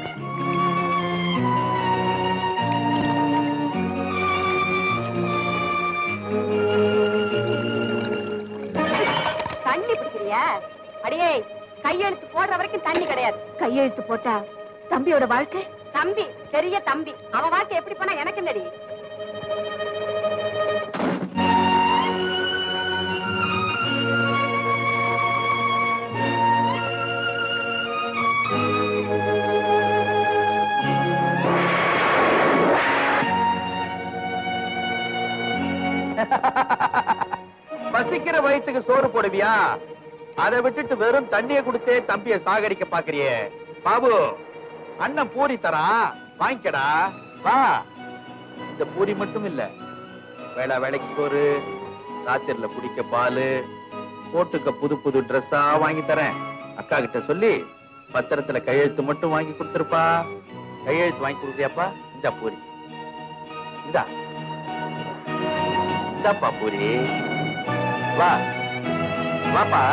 தண்ணி பிடிக்கிறியா அடியே கையெழுத்து போடுற வரைக்கும் தண்ணி கிடையாது கையெழுத்து போட்டா தம்பியோட வாழ்க்கை தம்பி பெரிய தம்பி அவன் வாழ்க்கை எப்படி போனா எனக்கு என்னடி பசிக்கிற வயித்துக்கு சோறு போடுவியா அதை விட்டுட்டு வெறும் தண்ணிய கொடுத்தே தம்பிய சாகடிக்க பாக்குறியே பாபு அண்ணன் பூரி தரா வாங்கிக்கடா வா இந்த பூரி மட்டும் இல்ல வேளா வேலைக்கு சோறு ராத்திரில குடிக்க பாலு போட்டுக்க புது புது ட்ரெஸ்ஸா வாங்கி தரேன் அக்கா கிட்ட சொல்லி பத்திரத்துல கையெழுத்து மட்டும் வாங்கி கொடுத்துருப்பா கையெழுத்து வாங்கி கொடுக்குறியாப்பா இந்த பூரி இந்தா இந்தாப்பா பூரி வா வாப்பா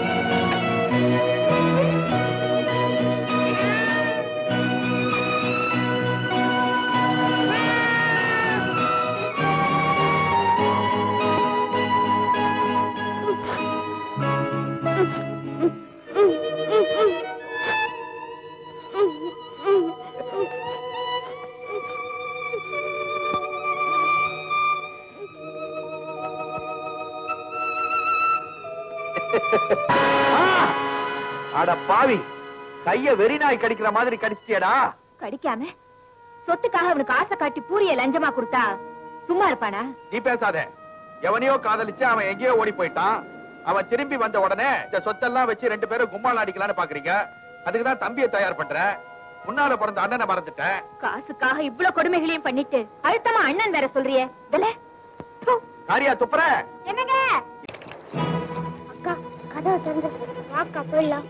ஆ! அட பாவி கைய வெறி நாய் கடிக்கிற மாதிரி கடிச்சிட்டியடா கடிக்காம சொத்துக்காக அவனுக்கு ஆசை காட்டி பூரிய லஞ்சமா கொடுத்தா சும்மா இருப்பானா நீ பேசாத எவனையோ காதலிச்சு அவன் எங்கேயோ ஓடி போயிட்டான் அவன் திரும்பி வந்த உடனே இந்த சொத்தெல்லாம் வச்சு ரெண்டு பேரும் கும்மாள் அடிக்கலாம்னு பாக்குறீங்க அதுக்கு தான் தம்பியை தயார் பண்றேன் முன்னால பிறந்த அண்ணனை மறந்துட்டேன் காசுக்காக இவ்வளவு கொடுமைகளையும் பண்ணிட்டு அழுத்தமா அண்ணன் வேற சொல்றியே இதுல ப்பு. காரியா துப்புற என்னங்க அக்கா கதவை திறந்து வாக்கா போயிடலாம்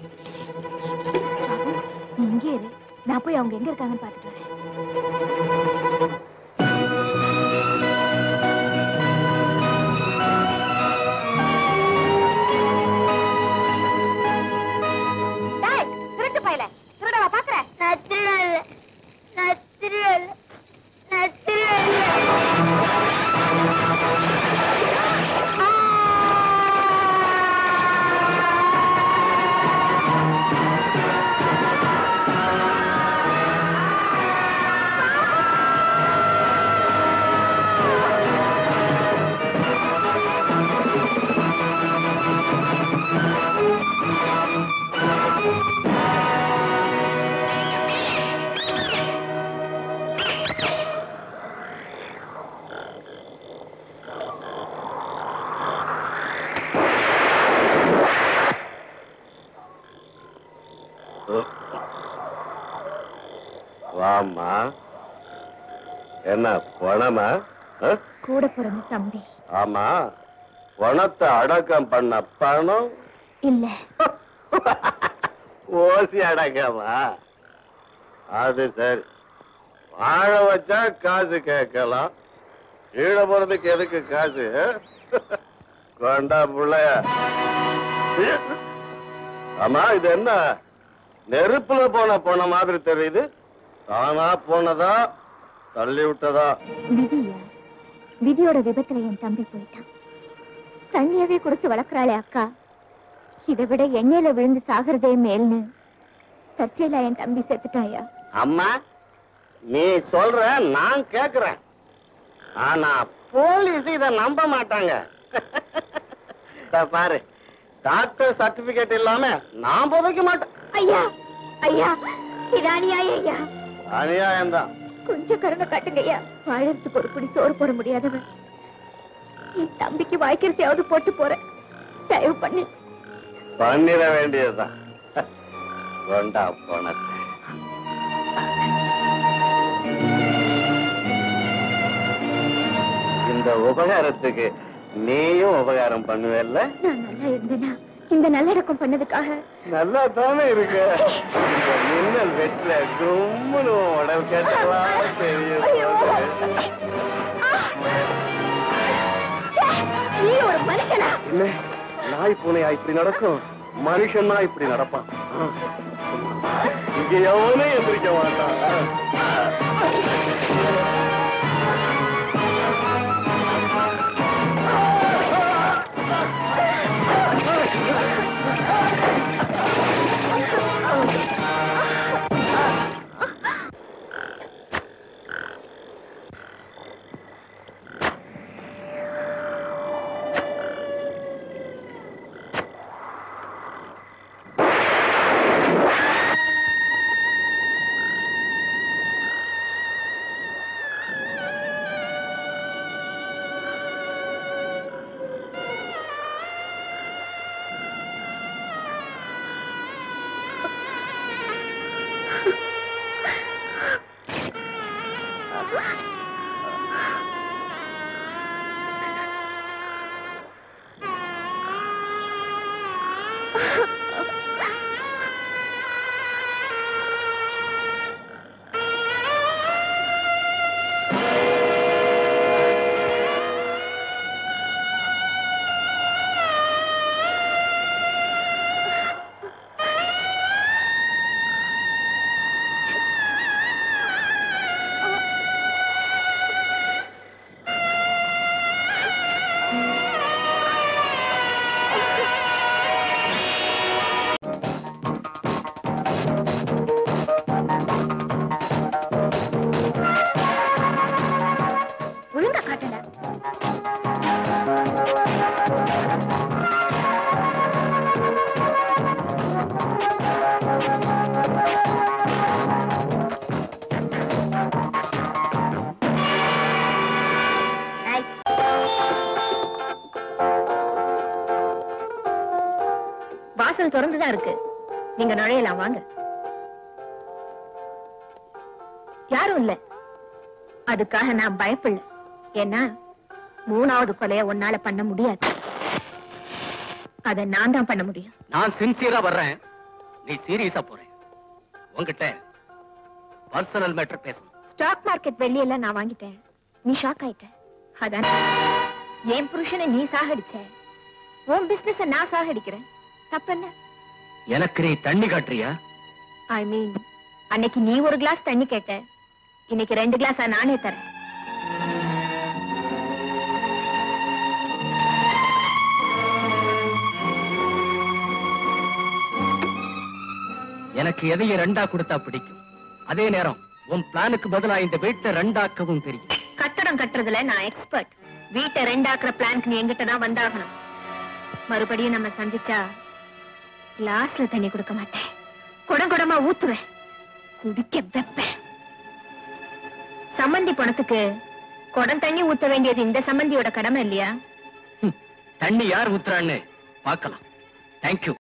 நீ இங்கே இரு நான் போய் அவங்க எங்க இருக்காங்கன்னு பாத்துட்டு வரேன் டேய், திருட்டு பயலே, திருடவா பாக்குற? நான் திருடல நான் திருடல நான் திருடல வாம்மா என்ன பணமா ஆ? கூட பிறந்த தம்பி ஆமா பணத்தை அடக்கம் பண்ண பணம் இல்ல ஓசி அடக்கமா அது சரி வாழ வச்சா காசு கேட்கலாம் ஈழ போறதுக்கு எதுக்கு காசு ஆ? கொண்டா புள்ளைய ஆமா இது என்ன நெருப்புல போன போன மாதிரி தெரியுது தானா போனதா தள்ளி விட்டதா விதியா விதியோட விபத்துல என் தம்பி போயிட்டான் தண்ணியவே கொடுத்து வளர்க்கறாளே அக்கா இதை விட எண்ணெயில விழுந்து சாகிறதே மேல்னு தற்செயலா என் தம்பி செத்துட்டாயா அம்மா நீ சொல்ற நான் கேக்குறேன் ஆனா போலீஸ் இத நம்ப மாட்டாங்க இதோ பாரு டாக்டர் சர்டிபிகேட் இல்லாம நான் புதைக்க மாட்டேன் ஐயா ஐயா இது அநியாயம் ஐயா அநியாயம் தான் கொஞ்சம் கருணை காட்டுங்க ஐயா வாழறதுக்கு ஒரு குடி சோறு போட முடியாதவன் என் தம்பிக்கு வாய்க்கிறதையாவது போட்டு போறேன் தயவு பண்ணி பண்ணிட வேண்டியதுதான் கொண்டா பணத்தை இந்த உபகாரத்துக்கு நீயும் உபகாரம் பண்ணுவேல்ல நான் நல்லா இருந்தேனா இந்த நல்லடக்கம் பண்ணதுக்காக நல்லா தானே இருக்கு இந்த மின்னல் வெட்டுல கும்முன்னு உன் உடல் கேட்டலாம் தெரியும் ஐயோ. நீ ஒரு மனுஷனா இல்ல நாய் பூனையா இப்படி நடக்கும் மனுஷன்னா இப்படி நடப்பான் ஆ. இங்க எவனும் எந்திரிக்க மாட்டான் ஒழுங்கா காட்டல வாசல் திறந்துதான் இருக்கு நீங்க நுழையலாம் வாங்க யாரும் இல்ல அதுக்காக நான் பயப்படல ஏன்னா மூணாவது கொலைய உன்னால பண்ண முடியாது அத நான் தான் பண்ண முடியும் நான் சின்சியரா வர்றேன் நீ சீரியஸா போறேன் உன்கிட்ட பர்சனல் மேட்டர் பேசணும் ஸ்டாக் மார்க்கெட் வெள்ளியெல்லாம் நான் வாங்கிட்டேன் நீ ஷாக் ஆயிட்ட அதான் என் புருஷனை நீ சாகடிச்ச உன் பிசினஸ நான் சாகடிக்கிறேன் தப்பென்ன எனக்கு நீ தண்ணி காட்டுறியா ஐ மீன் அன்னைக்கு நீ ஒரு கிளாஸ் தண்ணி கேட்ட இன்னைக்கு ரெண்டு கிளாஸா நானே தரேன் எனக்கு எதையும் ரெண்டா கொடுத்தா பிடிக்கும் அதே நேரம் உன் பிளானுக்கு பதிலா இந்த வீட்டை ரெண்டாக்கவும் தெரியும் கட்டடம் கட்டுறதுல நான் எக்ஸ்பர்ட் வீட்டை ரெண்டாக்குற பிளான்க்கு நீ எங்கிட்ட தான் வந்தாகணும் மறுபடியும் நம்ம சந்திச்சா கிளாஸ்ல தண்ணி கொடுக்க மாட்டேன் குடம் குடமா ஊத்துவேன் குடிக்க வைப்பேன் சம்மந்தி பணத்துக்கு குடம் தண்ணி ஊத்த வேண்டியது இந்த சம்மந்தியோட கடமை இல்லையா ஹம், தண்ணி யார் ஊத்துறான்னு பார்க்கலாம் தேங்க்யூ